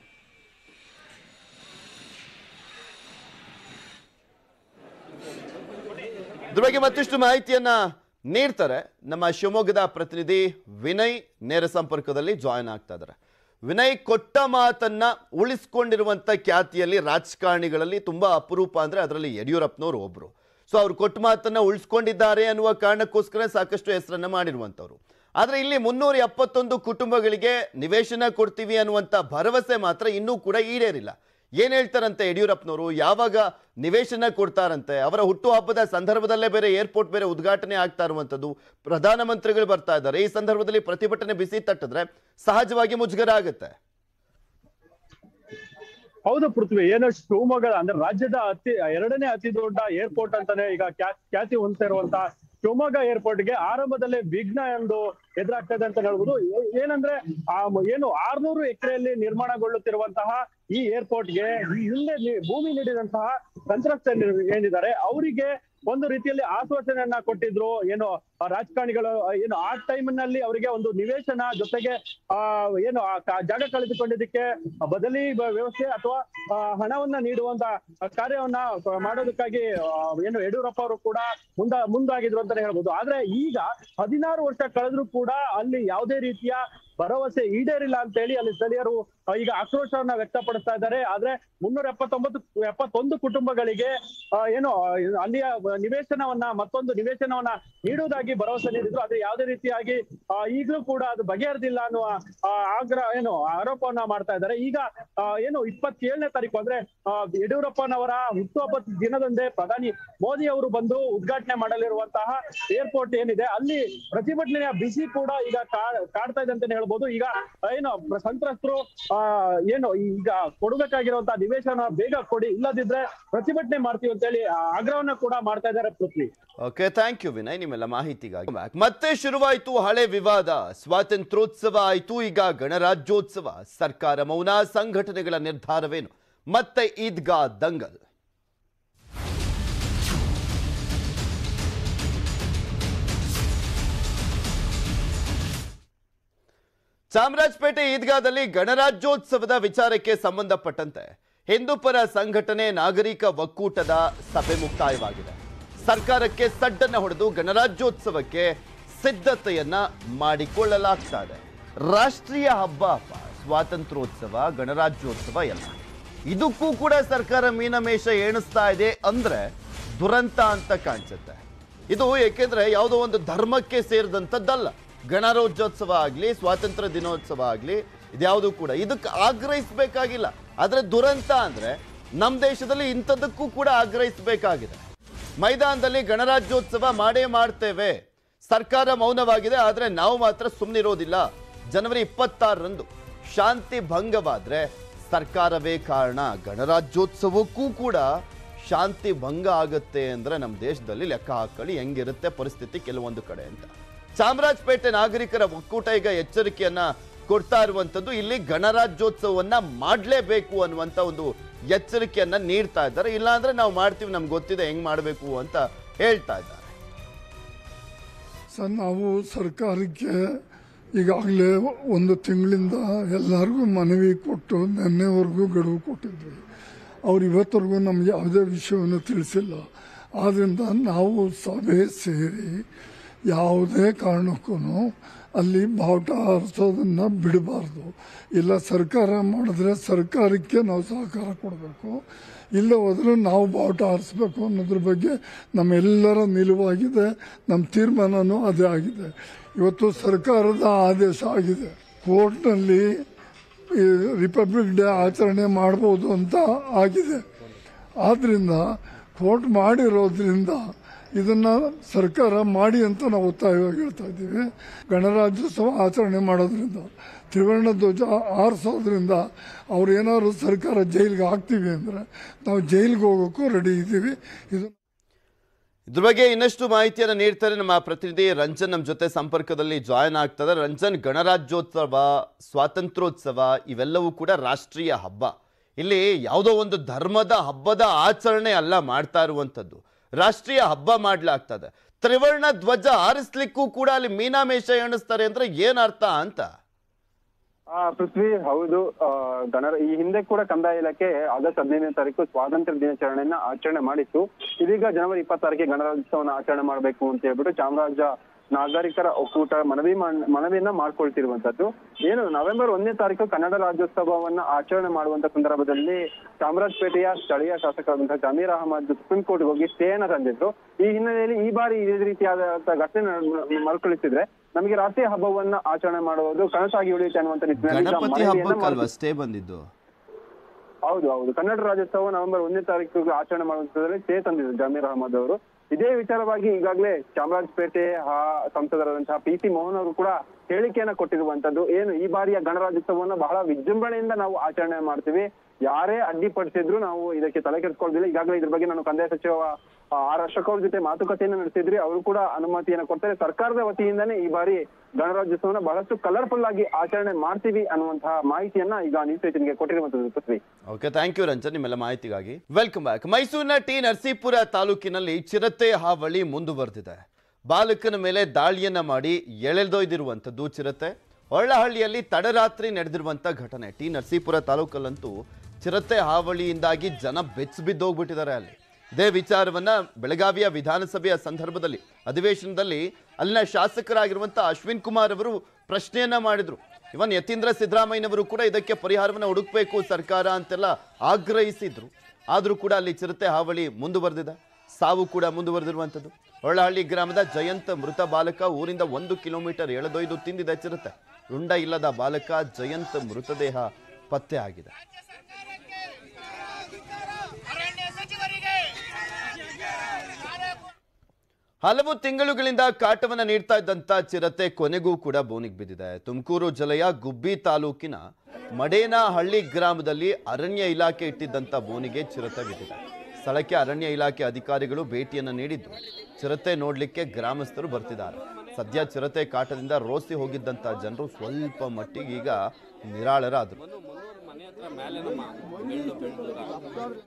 ಇದ್ರ ಬಗ್ಗೆ ಮತ್ತಷ್ಟು ಮಾಹಿತಿಯನ್ನ ನೀಡ್ತಾರೆ ನಮ್ಮ ಶಿವಮೊಗ್ಗದ ಪ್ರತಿನಿಧಿ ವಿನಯ್ ನೇರ ಸಂಪರ್ಕದಲ್ಲಿ ಜಾಯಿನ್ ಆಗ್ತಾ ಇದ್ದಾರೆ ವಿನಯ್ ಕೊಟ್ಟ ಮಾತನ್ನ ಉಳಿಸ್ಕೊಂಡಿರುವಂತ ಖ್ಯಾತಿಯಲ್ಲಿ ರಾಜಕಾರಣಿಗಳಲ್ಲಿ ತುಂಬಾ ಅಪರೂಪ ಅಂದ್ರೆ ಅದರಲ್ಲಿ ಯಡಿಯೂರಪ್ಪನವರು ಒಬ್ರು ಸೊ ಅವ್ರು ಕೊಟ್ಟ ಮಾತನ್ನ ಉಳಿಸ್ಕೊಂಡಿದ್ದಾರೆ ಅನ್ನುವ ಕಾರಣಕ್ಕೋಸ್ಕರ ಸಾಕಷ್ಟು ಹೆಸರನ್ನ ಮಾಡಿರುವಂತವ್ರು ಆದ್ರೆ ಇಲ್ಲಿ ಮುನ್ನೂರ ಎಪ್ಪತ್ತೊಂದು ಕುಟುಂಬಗಳಿಗೆ ನಿವೇಶನ ಕೊಡ್ತೀವಿ ಅನ್ನುವಂತ ಭರವಸೆ ಮಾತ್ರ ಇನ್ನೂ ಕೂಡ ಈಡೇರಿಲ್ಲ ಏನ್ ಹೇಳ್ತಾರಂತೆ ಯಡಿಯೂರಪ್ಪನವರು ಯಾವಾಗ ನಿವೇಶನ ಕೊಡ್ತಾರಂತೆ ಅವರ ಹುಟ್ಟುಹಬ್ಬದ ಸಂದರ್ಭದಲ್ಲೇ ಬೇರೆ ಏರ್ಪೋರ್ಟ್ ಬೇರೆ ಉದ್ಘಾಟನೆ ಆಗ್ತಾ ಇರುವಂತದ್ದು ಪ್ರಧಾನಮಂತ್ರಿಗಳು ಬರ್ತಾ ಇದ್ದಾರೆ ಈ ಸಂದರ್ಭದಲ್ಲಿ ಪ್ರತಿಭಟನೆ ಬಿಸಿ ತಟ್ಟಿದ್ರೆ ಸಹಜವಾಗಿ ಮುಜುಗರ ಆಗುತ್ತೆ ಹೌದು ಪೃಥ್ವಿ ಏನು ಶಿವಮೊಗ್ಗದ ಅಂದ್ರೆ ರಾಜ್ಯದ ಅತಿ ಎರಡನೇ ಅತಿ ದೊಡ್ಡ ಏರ್ಪೋರ್ಟ್ ಅಂತಾನೆ ಈಗ ಖ್ಯಾ- ಖ್ಯಾತಿ ಹೊಂದ್ತಾ ಇರುವಂತ ಶಿವಮೊಗ್ಗ ಏರ್ಪೋರ್ಟ್ಗೆ ಆರಂಭದಲ್ಲೇ ವಿಘ್ನ ಎಂದು ಎದುರಾಗ್ತದೆ ಅಂತ ಹೇಳ್ಬೋದು ಏ- ಏನಂದ್ರೆ ಆ ಮ- ಏನು ಆರ್ನೂರು ಎಕರೆಯಲ್ಲಿ ನಿರ್ಮಾಣಗೊಳ್ಳುತ್ತಿರುವಂತಹ ಈ ಏರ್ಪೋರ್ಟ್ಗೆ ಹಿಂದೆ ನಿ- ಭೂಮಿ ನೀಡಿದಂತಹ ಸಂತ್ರಸ್ತರು ಏನಿದ್ದಾರೆ ಅವರಿಗೆ ಒಂದು ರೀತಿಯಲ್ಲಿ ಆಶ್ವಾಸನೆಯನ್ನ ಕೊಟ್ಟಿದ್ರು ಏನು ಆ ರಾಜಕಾರಣಿಗಳು ಆ, ಏನು ಆ ಟೈಮ್ ನಲ್ಲಿ ಅವರಿಗೆ ಒಂದು ನಿವೇಶನ ಜೊತೆಗೆ ಆ ಏನು ಆ ಕ- ಜಾಗ ಕಳೆದುಕೊಂಡಿದ್ದಕ್ಕೆ ಬದಲಿ ಬ- ವ್ಯವಸ್ಥೆ ಅಥವಾ ಆ, ಹಣವನ್ನ ನೀಡುವಂತ ಕಾರ್ಯವನ್ನ ಮಾಡೋದಕ್ಕಾಗಿ ಆ, ಏನು ಯಡಿಯೂರಪ್ಪ ಅವರು ಕೂಡ ಮುಂದ ಮುಂದಾಗಿದ್ರು ಅಂತಾನೆ ಹೇಳ್ಬೋದು ಆದ್ರೆ ಈಗ ಹದಿನಾರು ವರ್ಷ ಕಳೆದ್ರು ಕೂಡ ಅಲ್ಲಿ ಯಾವುದೇ ರೀತಿಯ ಭರವಸೆ ಈಡೇರಿಲ್ಲ ಅಂತ ಹೇಳಿ ಅಲ್ಲಿ ಸ್ಥಳೀಯರು ಆ, ಈಗ ಆಕ್ರೋಶವನ್ನ ವ್ಯಕ್ತಪಡಿಸ್ತಾ ಇದ್ದಾರೆ ಆದ್ರೆ ಮುನ್ನೂರ ಎಪ್ಪತ್ತೊಂಬತ್ತು ಎಪ್ಪತ್ತೊಂದು ಕುಟುಂಬಗಳಿಗೆ ಆ, ಏನು ಆ, ಅಲ್ಲಿಯ ನಿವೇಶನವನ್ನ ಮತ್ತೊಂದು ನಿವೇಶನವನ್ನ ನೀಡುವುದಾಗಿ ಭರವಸೆ ನೀಡಿದ್ರು ಆದ್ರೆ ಯಾವುದೇ ರೀತಿಯಾಗಿ ಆ, ಈಗಲೂ ಕೂಡ ಅದು ಬಗೆಹರಿದಿಲ್ಲ ಅನ್ನುವ ಆ, ಆಗ್ರಹ ಏನು ಆರೋಪವನ್ನ ಮಾಡ್ತಾ ಇದ್ದಾರೆ ಈಗ ಆ, ಏನು ಇಪ್ಪತ್ತೇಳನೇ ತಾರೀಕು ಅಂದ್ರೆ ಆ, ಯಡಿಯೂರಪ್ಪನವರ ಹುಟ್ಟುಹಬ್ಬದ ದಿನದಂದೇ ಪ್ರಧಾನಿ ಮೋದಿ ಅವರು ಬಂದು ಉದ್ಘಾಟನೆ ಮಾಡಲಿರುವಂತಹ ಏರ್ಪೋರ್ಟ್ ಏನಿದೆ ಅಲ್ಲಿ ಪ್ರತಿಭಟನೆಯ ಬಿಸಿ ಕೂಡ ಈಗ ಕಾ- ಕಾಡ್ತಾ ಇದೆ ಅಂತಾನೆ ಹೇಳ್ಬೋದು ಹೇಳ್ಬೋದು ಈಗ ಏನು ಸಂತ್ರಸ್ತರು ಆ ಏನು ಈಗ ಕೊಡಬೇಕಾಗಿರುವಂತಹ ನಿವೇಶನ ಬೇಗ ಕೊಡಿ ಇಲ್ಲದಿದ್ರೆ ಪ್ರತಿಭಟನೆ ಮಾಡ್ತೀವಿ ಅಂತ ಹೇಳಿ ಆಗ್ರಹವನ್ನ ಕೂಡ ಮಾಡ್ತಾ ಇದ್ದಾರೆ Prithvi okay thank you Vinay ನಿಮ್ಮೆಲ್ಲ ಮಾಹಿತಿಗಾಗಿ ಮತ್ತೆ ಶುರುವಾಯಿತು ಹಳೆ ವಿವಾದ ಸ್ವಾತಂತ್ರ್ಯೋತ್ಸವ ಆಯಿತು ಈಗ ಗಣರಾಜ್ಯೋತ್ಸವ ಸರ್ಕಾರ ಮೌನ ಸಂಘಟನೆಗಳ ನಿರ್ಧಾರವೇನು ಮತ್ತೆ ಈದ್ಗಾ ದಂಗಲ್ ಚಾಮರಾಜಪೇಟೆ ಈದ್ಗಾದಲ್ಲಿ ಗಣರಾಜ್ಯೋತ್ಸವದ ವಿಚಾರಕ್ಕೆ ಸಂಬಂಧಪಟ್ಟಂತೆ ಹಿಂದೂಪರ ಸಂಘಟನೆ ನಾಗರಿಕ ಒಕ್ಕೂಟದ ಸಭೆ ಮುಕ್ತಾಯವಾಗಿದೆ ಸರ್ಕಾರಕ್ಕೆ ಸಡ್ಡನ್ನ ಹೊಡೆದು ಗಣರಾಜ್ಯೋತ್ಸವಕ್ಕೆ ಸಿದ್ಧತೆಯನ್ನ ಮಾಡಿಕೊಳ್ಳಲಾಗ್ತಾ ಇದೆ ರಾಷ್ಟ್ರೀಯ ಹಬ್ಬ ಅಪ್ಪ ಸ್ವಾತಂತ್ರ್ಯೋತ್ಸವ ಗಣರಾಜ್ಯೋತ್ಸವ ಎಲ್ಲ ಇದಕ್ಕೂ ಕೂಡ ಸರ್ಕಾರ ಮೀನಮೇಷ ಎಣಿಸ್ತಾ ಇದೆ ಅಂದ್ರೆ ದುರಂತ ಅಂತ ಕಾಣಿಸುತ್ತೆ ಇದು ಏಕೆಂದ್ರೆ ಯಾವುದೋ ಒಂದು ಧರ್ಮಕ್ಕೆ ಸೇರಿದಂಥದ್ದಲ್ಲ ಗಣರಾಜ್ಯೋತ್ಸವ ಆಗಲಿ ಸ್ವಾತಂತ್ರ್ಯ ದಿನೋತ್ಸವ ಆಗಲಿ ಇದ್ಯಾವುದು ಕೂಡ ಇದಕ್ಕೆ ಆಗ್ರಹಿಸಬೇಕಾಗಿಲ್ಲ ಆದರೆ ದುರಂತ ಅಂದ್ರೆ ನಮ್ಮ ದೇಶದಲ್ಲಿ ಇಂಥದ್ದಕ್ಕೂ ಕೂಡ ಆಗ್ರಹಿಸಬೇಕಾಗಿದೆ ಮೈದಾನದಲ್ಲಿ ಗಣರಾಜ್ಯೋತ್ಸವ ಮಾಡೇ ಮಾಡ್ತೇವೆ ಸರ್ಕಾರ ಮೌನವಾಗಿದೆ ಆದರೆ ನಾವು ಮಾತ್ರ ಸುಮ್ಮನಿರೋದಿಲ್ಲ ಜನವರಿ ಇಪ್ಪತ್ತಾರರಂದು ಶಾಂತಿ ಭಂಗವಾದ್ರೆ ಸರ್ಕಾರವೇ ಕಾರಣ ಗಣರಾಜ್ಯೋತ್ಸವಕ್ಕೂ ಕೂಡ ಶಾಂತಿ ಭಂಗ ಆಗುತ್ತೆ ಅಂದ್ರೆ ನಮ್ಮ ದೇಶದಲ್ಲಿ ಲೆಕ್ಕ ಹಾಕೊಳ್ಳಿ ಹೆಂಗಿರುತ್ತೆ ಪರಿಸ್ಥಿತಿ ಕೆಲವೊಂದು ಕಡೆ ಅಂತ ಚಾಮರಾಜಪೇಟೆ ನಾಗರಿಕರ ಒಕ್ಕೂಟ ಈಗ ಎಚ್ಚರಿಕೆಯನ್ನ ಕೊಡ್ತಾ ಇರುವಂತದ್ದು ಇಲ್ಲಿ ಗಣರಾಜ್ಯೋತ್ಸವವನ್ನ ಮಾಡಲೇಬೇಕು ಅನ್ನುವಂತ ಒಂದು ಎಚ್ಚರಿಕೆಯನ್ನ ನೀಡ್ತಾ ಇದ್ದಾರೆ ಇಲ್ಲಾಂದ್ರೆ ನಾವು ಮಾಡ್ತೀವಿ ನಮ್ಗೆ ಗೊತ್ತಿದೆ ಹೆಂಗ್ ಮಾಡಬೇಕು ಅಂತ ಹೇಳ್ತಾ ಇದ್ದಾರೆ ಸರ್ ನಾವು ಸರ್ಕಾರಕ್ಕೆ ಈಗಾಗಲೇ ಒಂದು ತಿಂಗಳಿಂದ ಎಲ್ಲರಿಗೂ ಮನವಿ ಕೊಟ್ಟು ನಿನ್ನೆವರೆಗೂ ಗಡುವು ಕೊಟ್ಟಿದ್ವಿ ಅವ್ರು ಇವತ್ತರೆಗೂ ನಮ್ಗೆ ಯಾವುದೇ ವಿಷಯವನ್ನು ತಿಳಿಸಿಲ್ಲ ಆದ್ದರಿಂದ ನಾವು ಸಭೆ ಸೇರಿ ಯಾವುದೇ ಕಾರಣಕ್ಕೂ ಅಲ್ಲಿ ಬಾವುಟ ಹಾರಿಸೋದನ್ನ ಬಿಡಬಾರ್ದು ಇಲ್ಲ ಸರ್ಕಾರ ಮಾಡಿದ್ರೆ ಸರ್ಕಾರಕ್ಕೆ ನಾವು ಸಹಕಾರ ಕೊಡಬೇಕು ಇಲ್ಲ ಹೋದ್ರೆ ನಾವು ಬಾವುಟ ಹಾರಿಸ್ಬೇಕು ಅನ್ನೋದ್ರ ಬಗ್ಗೆ ನಮ್ಮೆಲ್ಲರ ನಿಲುವಾಗಿದೆ ನಮ್ಮ ತೀರ್ಮಾನನೂ ಅದೇ ಆಗಿದೆ ಇವತ್ತು ಸರ್ಕಾರದ ಆದೇಶ ಆಗಿದೆ ಕೋರ್ಟ್ನಲ್ಲಿ ಈ ರಿಪಬ್ಲಿಕ್ ಡೇ ಆಚರಣೆ ಮಾಡ್ಬೋದು ಅಂತ ಆಗಿದೆ ಆದ್ರಿಂದ ಕೋರ್ಟ್ ಮಾಡಿರೋದ್ರಿಂದ ಇದನ್ನ ಸರ್ಕಾರ ಮಾಡಿ ಅಂತ ನಾವು ಒತ್ತಾಯವಾಗಿ ಹೇಳ್ತಾ ಇದ್ದೀವಿ ಗಣರಾಜ್ಯೋತ್ಸವ ಆಚರಣೆ ಮಾಡೋದ್ರಿಂದ ತ್ರಿವರ್ಣ ಧ್ವಜ ಆರಿಸೋದ್ರಿಂದ ಅವ್ರು ಏನಾದ್ರು ಸರ್ಕಾರ ಜೈಲಿಗೆ ಹಾಕ್ತೀವಿ ಅಂದರೆ ನಾವು ಜೈಲಿಗೆ ಹೋಗೋಕ್ಕೂ ರೆಡಿ ಇದ್ದೀವಿ ಇದು ಇದ್ರ ಬಗ್ಗೆ ಇನ್ನಷ್ಟು ಮಾಹಿತಿಯನ್ನು ನೀಡ್ತಾರೆ ನಮ್ಮ ಪ್ರತಿನಿಧಿ ರಂಜನ್ ನಮ್ಮ ಜೊತೆ ಸಂಪರ್ಕದಲ್ಲಿ ಜಾಯ್ನ್ ಆಗ್ತದೆ ರಂಜನ್ ಗಣರಾಜ್ಯೋತ್ಸವ ಸ್ವಾತಂತ್ರ್ಯೋತ್ಸವ ಇವೆಲ್ಲವೂ ಕೂಡ ರಾಷ್ಟ್ರೀಯ ಹಬ್ಬ ಇಲ್ಲಿ ಯಾವುದೋ ಒಂದು ಧರ್ಮದ ಹಬ್ಬದ ಆಚರಣೆ ಅಲ್ಲ ಮಾಡ್ತಾ ಇರುವಂಥದ್ದು ರಾಷ್ಟ್ರೀಯ ಹಬ್ಬ ಮಾಡ್ಲಾಗ್ತದೆ ತ್ರಿವರ್ಣ ಧ್ವಜ ಹಾರಿಸ್ಲಿಕ್ಕೂ ಕೂಡ ಅಲ್ಲಿ ಮೀನಾಮೇಷ ಎಣಿಸ್ತಾರೆ ಅಂದ್ರೆ ಏನ್ ಅರ್ಥ ಅಂತ ಆ ಪೃಥ್ವಿ ಹೌದು ಆ, ಗಣರ ಈ ಹಿಂದೆ ಕೂಡ ಕಂದಾಯ ಇಲಾಖೆ ಆಗಸ್ಟ್ ಹದಿನೈದನೇ ತಾರೀಕು ಸ್ವಾತಂತ್ರ್ಯ ದಿನಾಚರಣೆಯನ್ನ ಆಚರಣೆ ಮಾಡಿತ್ತು ಇದೀಗ ಜನವರಿ ಇಪ್ಪತ್ತಾರಕ್ಕೆ ಗಣರಾಜ್ಯೋತ್ಸವನ ಆಚರಣೆ ಮಾಡಬೇಕು ಅಂತ ಹೇಳ್ಬಿಟ್ಟು ಚಾಮರಾಜ ನಾಗರಿಕರ ಒಕ್ಕೂಟ ಮನವಿ ಮಾಡ್- ಮನವಿಯನ್ನ ಮಾಡ್ಕೊಳ್ತಿರುವಂತದ್ದು ಏನು ನವೆಂಬರ್ ಒಂದನೇ ತಾರೀಕು ಕನ್ನಡ ರಾಜ್ಯೋತ್ಸವವನ್ನ ಆಚರಣೆ ಮಾಡುವಂತ ಸಂದರ್ಭದಲ್ಲಿ ಚಾಮರಾಜಪೇಟೆಯ ಸ್ಥಳೀಯ ಶಾಸಕರಾದಂತಹ ಜಮೀರ್ ಅಹಮದ್ ಸುಪ್ರೀಂ ಕೋರ್ಟ್ಗೆ ಹೋಗಿ ಸ್ಟೇನ ತಂದಿದ್ರು ಈ ಹಿನ್ನೆಲೆಯಲ್ಲಿ ಈ ಬಾರಿ ಇದೇ ರೀತಿಯಾದ ಘಟನೆ ನಡ್- ಮರುಕಳಿಸಿದ್ರೆ ನಮಗೆ ರಾಷ್ಟ್ರೀಯ ಹಬ್ಬವನ್ನ ಆಚರಣೆ ಮಾಡುವುದು ಕನಸಾಗಿ ಉಳಿಯುತ್ತೆ ಅನ್ನುವಂತ ನಿಟ್ಟಿನಲ್ಲಿ ಈಗ ಗಣಪತಿ ಮನವಿಯನ್ನ ಹಬ್ಬಕ್ಕಲ್ವಾ ಮಾಡ್ತಿದ್ರು. ಸ್ಟೇ ಬಂದಿದ್ದು ಹೌದು ಹೌದು ಕನ್ನಡ ರಾಜ್ಯೋತ್ಸವ ನವೆಂಬರ್ ಒಂದನೇ ತಾರೀಕು ಆಚರಣೆ ಮಾಡುವಂತದ್ರಲ್ಲಿ ಸ್ಟೇ ತಂದಿದ್ರು ಜಮೀರ್ ಅಹಮದ್ ಅವರು ಇದೇ ವಿಚಾರವಾಗಿ ಈಗಾಗಲೇ ಚಾಮರಾಜಪೇಟೆ ಆ ಸಂಸದರಾದಂತಹ ಪಿ ಸಿ ಮೋಹನ್ ಅವರು ಕೂಡ ಹೇಳಿಕೆಯನ್ನ ಕೊಟ್ಟಿರುವಂತದ್ದು ಏನು ಈ ಬಾರಿಯ ಗಣರಾಜ್ಯೋತ್ಸವವನ್ನ ಬಹಳ ವಿಜೃಂಭಣೆಯಿಂದ ನಾವು ಆಚರಣೆ ಮಾಡ್ತೀವಿ ಯಾರೇ ಅಡ್ಡಿಪಡಿಸಿದ್ರು ನಾವು ಇದಕ್ಕೆ ತಲೆ ಕೆಡಿಸ್ಕೊಳ್ಳೋದಿಲ್ಲ ಈಗಾಗಲೇ ಇದ್ರ ಬಗ್ಗೆ ನಾನು ಕಂದಾಯ ಸಚಿವ ಆ, ಆರ್ ಅಶೋಕ್ ಅವ್ರ ಜೊತೆ ಮಾತುಕತೆಯನ್ನ ನಡೆಸಿದ್ರಿ ಅವರು ಕೂಡ ಅನುಮತಿಯನ್ನ ಕೊಡ್ತಾರೆ ಸರ್ಕಾರದ ವತಿಯಿಂದಾನೇ ಈ ಬಾರಿ ಗಣರಾಜ್ಯೋತ್ಸವನ ಬಹಳಷ್ಟು ಕಲರ್ಫುಲ್ ಆಗಿ ಆಚರಣೆ ಮಾಡ್ತೀವಿ ಅನ್ನುವಂತಹ ಮಾಹಿತಿಯನ್ನ ಈಗ ನ್ಯೂಸ್ ಏಟೀನ್ಗೆ ಕೊಟ್ಟಿರುವಂತದ್ದು Prithvi okay thank you Ranjan ನಿಮ್ಮೆಲ್ಲ ಮಾಹಿತಿಗಾಗಿ ವೆಲ್ಕಮ್ ಬ್ಯಾಕ್ ಮೈಸೂರಿನ ಟಿ ನರಸೀಪುರ ತಾಲೂಕಿನಲ್ಲಿ ಚಿರತೆ ಹಾವಳಿ ಮುಂದುವರೆದಿದೆ ಬಾಲಕನ ಮೇಲೆ ದಾಳಿಯನ್ನ ಮಾಡಿ ಎಳೆದೊಯ್ದಿರುವಂಥದ್ದು ಚಿರತೆ ಒಳ್ಳಹಳ್ಳಿಯಲ್ಲಿ ತಡರಾತ್ರಿ ನಡೆದಿರುವಂಥ ಘಟನೆ ಟಿ ನರಸೀಪುರ ತಾಲೂಕಲ್ಲಂತೂ ಚಿರತೆ ಹಾವಳಿಯಿಂದಾಗಿ ಜನ ಬೆಚ್ಚ ಬಿದ್ದೋಗ್ಬಿಟ್ಟಿದ್ದಾರೆ ಅಲ್ಲಿ ಇದೇ ವಿಚಾರವನ್ನ ಬೆಳಗಾವಿಯ ವಿಧಾನಸಭೆಯ ಸಂದರ್ಭದಲ್ಲಿ ಅಧಿವೇಶನದಲ್ಲಿ ಅಲ್ಲಿನ ಶಾಸಕರಾಗಿರುವಂಥ ಅಶ್ವಿನ್ ಕುಮಾರ್ ಅವರು ಪ್ರಶ್ನೆಯನ್ನ ಮಾಡಿದ್ರು ಇವನ್ ಯತೀಂದ್ರ ಸಿದ್ದರಾಮಯ್ಯನವರು ಕೂಡ ಇದಕ್ಕೆ ಪರಿಹಾರವನ್ನು ಹುಡುಕ್ಬೇಕು ಸರ್ಕಾರ ಅಂತೆಲ್ಲ ಆಗ್ರಹಿಸಿದ್ರು ಆದರೂ ಕೂಡ ಅಲ್ಲಿ ಚಿರತೆ ಹಾವಳಿ ಮುಂದುವರೆದಿದೆ ಸಾವು ಕೂಡ ಮುಂದುವರೆದಿರುವಂಥದ್ದು ಹೊಳ್ಳಹಳ್ಳಿ ಗ್ರಾಮದ ಜಯಂತ್ ಮೃತ ಬಾಲಕ ಊರಿಂದ ಒಂದು ಕಿಲೋಮೀಟರ್ ಎಳೆದೊಯ್ದು ತಿಂದಿದೆ ಚಿರತೆ ರುಂಡ ಇಲ್ಲದ ಬಾಲಕ ಜಯಂತ್ ಮೃತದೇಹ ಪತ್ತೆ ಆಗಿದೆ ಹಲವು ತಿಂಗಳುಗಳಿಂದ ಕಾಟವನ್ನ ನೀಡ್ತಾ ಇದ್ದಂತ ಚಿರತೆ ಕೊನೆಗೂ ಕೂಡ ಬೋನಿಗೆ ಬಿದ್ದಿದೆ ತುಮಕೂರು ಜಿಲ್ಲೆಯ ಗುಬ್ಬಿ ತಾಲೂಕಿನ ಮಡೇನಹಳ್ಳಿ ಗ್ರಾಮದಲ್ಲಿ ಅರಣ್ಯ ಇಲಾಖೆ ಇಟ್ಟಿದ್ದಂತ ಬೋನಿಗೆ ಚಿರತೆ ಬಿದ್ದಿದೆ ಸ್ಥಳಕ್ಕೆ ಅರಣ್ಯ ಇಲಾಖೆ ಅಧಿಕಾರಿಗಳು ಭೇಟಿಯನ್ನ ನೀಡಿದ್ದು ಚಿರತೆ ನೋಡ್ಲಿಕ್ಕೆ ಗ್ರಾಮಸ್ಥರು ಬರ್ತಿದ್ದಾರೆ ಸದ್ಯ ಚಿರತೆ ಕಾಟದಿಂದ ರೋಸಿ ಹೋಗಿದ್ದಂತ ಜನರು ಸ್ವಲ್ಪ ಮಟ್ಟಿಗೆ ಈಗ ನಿರಾಳರಾದರು